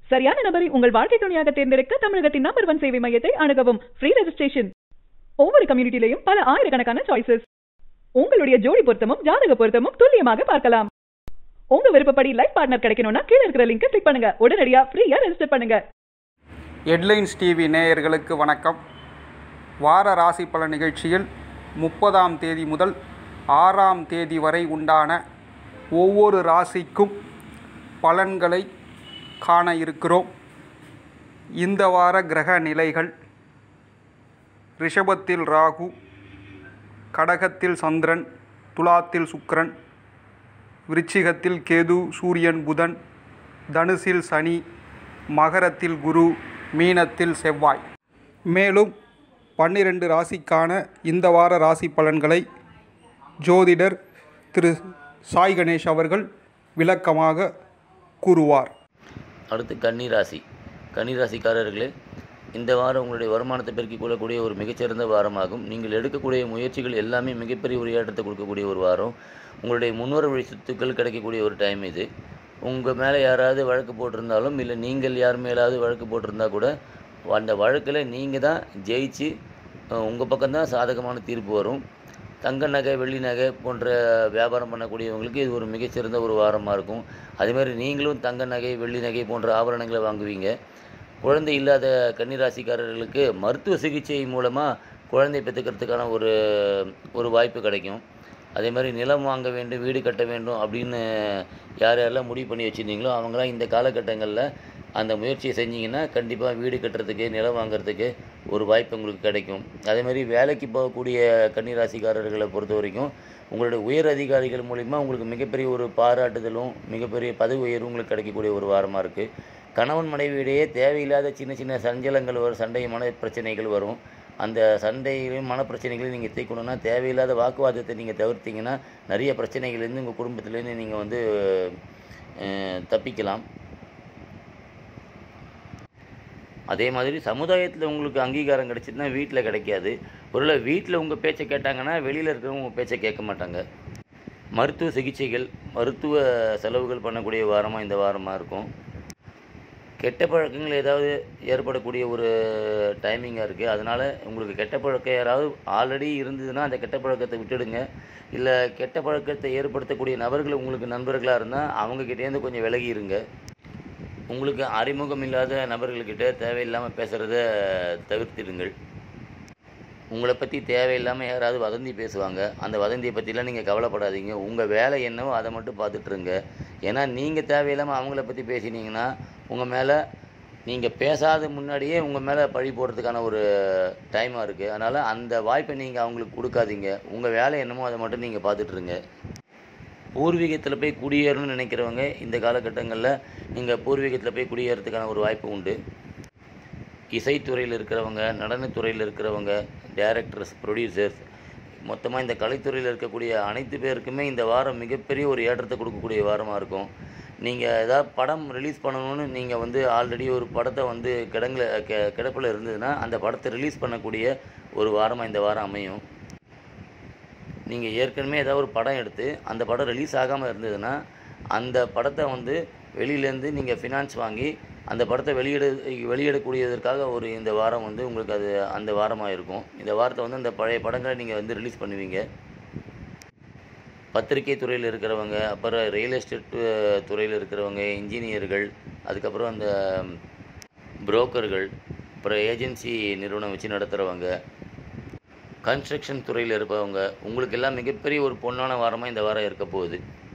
சரியான நபரை உங்கள் வாழ்க்கை துணையாக தேர்ந்தெடுக்க தமிழகத்தின் நம்பர் ஒன் சேவை மையத்தை அணுகவும் ஃப்ரீ ரெஜிஸ்ட்ரேஷன் ஒவ்வொரு கம்யூனிட்டிலையும் பல ஆயிரக்கணக்கான சாய்ஸஸ் உங்களுடைய ஜோடி பொருத்தமும் ஜாதக பொருத்தமும் துல்லியமாக பார்க்கலாம் உங்க விருப்பப்படி லைஃப் பார்ட்னர் கிடைக்கணும்னா கீழ இருக்கிற லிங்கை கிளிக் பண்ணுங்க உடனடியா ஃப்ரீயா ரெஜிஸ்டர் பண்ணுங்க ஹெட்லைன்ஸ் டிவி நேயர்களுக்கு வணக்கம் வார ராசி பலன் நிகழ்ச்சியில் முப்பதாம் தேதி முதல் ஆறாம் தேதி வரை உண்டான ஒவ்வொரு ராசிக்கும் பலன்களை காண இருக்கிறோம் இந்த வார கிரக நிலைகள் ரிஷபத்தில் ராகு கடகத்தில் சந்திரன் துலாத்தில் சுக்கிரன் விருச்சிகத்தில் கேது சூரியன் புதன் தனுசில் சனி மகரத்தில் குரு மீனத்தில் செவ்வாய் மேலும் பன்னிரண்டு ராசிக்கான இந்த வார ராசி பலன்களை ஜோதிடர் திரு சாய் கணேஷ் அவர்கள் விளக்கமாக கூறுவார் அடுத்து கன்னிராசி கன்னிராசிக்காரர்களே இந்த வாரம் உங்களுடைய வருமானத்தை பெருக்கிக் கொள்ளக்கூடிய ஒரு மிகச்சிறந்த வாரமாகும் நீங்கள் எடுக்கக்கூடிய முயற்சிகள் எல்லாமே மிகப்பெரிய ஒரு ஏற்றத்தை கொடுக்கக்கூடிய ஒரு வாரம் உங்களுடைய முன்னோர் வழி சொத்துக்கள் கிடைக்கக்கூடிய ஒரு டைம் இது உங்கள் மேலே யாராவது வழக்கு போட்டிருந்தாலும் இல்லை நீங்கள் யார் மேலாவது வழக்கு போட்டிருந்தா கூட அந்த வழக்கில் நீங்கள் தான் ஜெயிச்சு உங்கள் பக்கம்தான் சாதகமான தீர்ப்பு வரும் தங்க நகை வெள்ளி நகை போன்ற வியாபாரம் பண்ணக்கூடியவங்களுக்கு இது ஒரு மிகச்சிறந்த ஒரு வாரமாக இருக்கும் அதேமாதிரி நீங்களும் தங்க நகை வெள்ளி நகை போன்ற ஆபரணங்களை வாங்குவீங்க குழந்தை இல்லாத கன்னிராசிக்காரர்களுக்கு மருத்துவ சிகிச்சை மூலமாக குழந்தை பெற்றுக்கிறதுக்கான ஒரு ஒரு வாய்ப்பு கிடைக்கும் அதே மாதிரி நிலம் வாங்க வேண்டும் வீடு கட்ட வேண்டும் அப்படின்னு யார் யாரெல்லாம் முடிவு பண்ணி வச்சுருந்தீங்களோ அவங்களாம் இந்த காலகட்டங்களில் அந்த முயற்சியை செஞ்சீங்கன்னா கண்டிப்பாக வீடு கட்டுறதுக்கு நிலம் வாங்குறதுக்கு ஒரு வாய்ப்பு உங்களுக்கு கிடைக்கும் அதே மாதிரி வேலைக்கு போகக்கூடிய கன்னிராசிக்காரர்களை பொறுத்த வரைக்கும் உங்களுடைய உயர் அதிகாரிகள் மூலிமா உங்களுக்கு மிகப்பெரிய ஒரு பாராட்டுதலும் மிகப்பெரிய பதவி உயர்வும் உங்களுக்கு கிடைக்கக்கூடிய ஒரு வாரமாக இருக்குது கணவன் மனைவியிடையே தேவையில்லாத சின்ன சின்ன சஞ்சலங்கள் வரும் சண்டை மன பிரச்சனைகள் வரும் அந்த சண்டைகளையும் மனப்பிரச்சனைகளையும் நீங்கள் தீர்க்கணும்னா தேவையில்லாத வாக்குவாதத்தை நீங்கள் தவிர்த்தீங்கன்னா நிறைய பிரச்சனைகள்லேருந்து உங்கள் குடும்பத்துலேருந்து நீங்கள் வந்து அஹ், தப்பிக்கலாம் அதே மாதிரி சமுதாயத்தில் உங்களுக்கு அங்கீகாரம் கிடைச்சிதுன்னா வீட்டில் கிடைக்காது ஒருவேளை வீட்டில் உங்கள் பேச்சை கேட்டாங்கன்னா வெளியில் இருக்கிறவங்க உங்கள் பேச்சை கேட்க மாட்டாங்க மருத்துவ சிகிச்சைகள் மருத்துவ செலவுகள் பண்ணக்கூடிய வாரமாக இந்த வாரமாக இருக்கும் கெட்ட பழக்கங்கள் ஏதாவது ஏற்படக்கூடிய ஒரு டைமிங்காக இருக்குது அதனால் உங்களுக்கு கெட்ட பழக்கம் யாராவது ஆல்ரெடி இருந்ததுன்னா அந்த கெட்ட பழக்கத்தை விட்டுடுங்க இல்லை கெட்ட பழக்கத்தை ஏற்படுத்தக்கூடிய நபர்கள் உங்களுக்கு நண்பர்களாக இருந்தால் அவங்கக்கிட்டேருந்து கொஞ்சம் விலகி இருங்க உங்களுக்கு அறிமுகம் இல்லாத நபர்கள்கிட்ட தேவையில்லாமல் பேசுகிறத தவிர்த்திடுங்கள் உங்களை பற்றி தேவையில்லாமல் யாராவது வதந்தி பேசுவாங்க அந்த வதந்தியை பற்றிலாம் நீங்கள் கவலைப்படாதீங்க உங்கள் வேலை என்னவோ அதை மட்டும் பார்த்துட்ருங்க ஏன்னா நீங்கள் தேவையில்லாமல் அவங்கள பற்றி பேசினீங்கன்னா உங்கள் மேலே நீங்கள் பேசாத முன்னாடியே உங்கள் மேலே பழி போடுறதுக்கான ஒரு டைமாக இருக்குது அதனால் அந்த வாய்ப்பை நீங்கள் அவங்களுக்கு கொடுக்காதீங்க உங்கள் வேலை என்னமோ அதை மட்டும் நீங்கள் பார்த்துட்ருங்க பூர்வீகத்தில் போய் குடியேறணும்னு நினைக்கிறவங்க இந்த காலகட்டங்களில் நீங்கள் பூர்வீகத்தில் போய் குடியேறதுக்கான ஒரு வாய்ப்பு உண்டு இசைத்துறையில் இருக்கிறவங்க நடனத்துறையில் இருக்கிறவங்க டேரக்டர்ஸ் ப்ரொடியூசர்ஸ் மொத்தமாக இந்த கலைத்துறையில் இருக்கக்கூடிய அனைத்து பேருக்குமே இந்த வாரம் மிகப்பெரிய ஒரு ஏற்றத்தை கொடுக்கக்கூடிய வாரமாக இருக்கும் நீங்கள் ஏதாவது படம் ரிலீஸ் பண்ணணும்னு நீங்கள் வந்து ஆல்ரெடி ஒரு படத்தை வந்து கிடங்கில் கெ கிடப்பில் இருந்ததுன்னா அந்த படத்தை ரிலீஸ் பண்ணக்கூடிய ஒரு வாரமாக இந்த வாரம் அமையும் நீங்கள் ஏற்கனவே ஏதாவது ஒரு படம் எடுத்து அந்த படம் ரிலீஸ் ஆகாமல் இருந்ததுன்னா அந்த படத்தை வந்து வெளியிலேருந்து நீங்கள் ஃபினான்ஸ் வாங்கி அந்த படத்தை வெளியிட வெளியிடக்கூடியதற்காக ஒரு இந்த வாரம் வந்து உங்களுக்கு அது அந்த வாரமாக இருக்கும் இந்த வாரத்தை வந்து அந்த பழைய படங்களை நீங்கள் வந்து ரிலீஸ் பண்ணுவீங்க பத்திரிகை துறையில் இருக்கிறவங்க அப்புறம் ரியல் எஸ்டேட் துறையில் இருக்கிறவங்க இன்ஜினியர்கள் அதுக்கப்புறம் அந்த புரோக்கர்கள் அப்புறம் ஏஜென்சி நிறுவனம் வச்சு நடத்துகிறவங்க கன்ஸ்ட்ரக்ஷன் துறையில் இருப்பவங்க உங்களுக்கு எல்லாம் மிகப்பெரிய ஒரு பொன்னான வாரமாக இந்த வாரம் இருக்க போகுது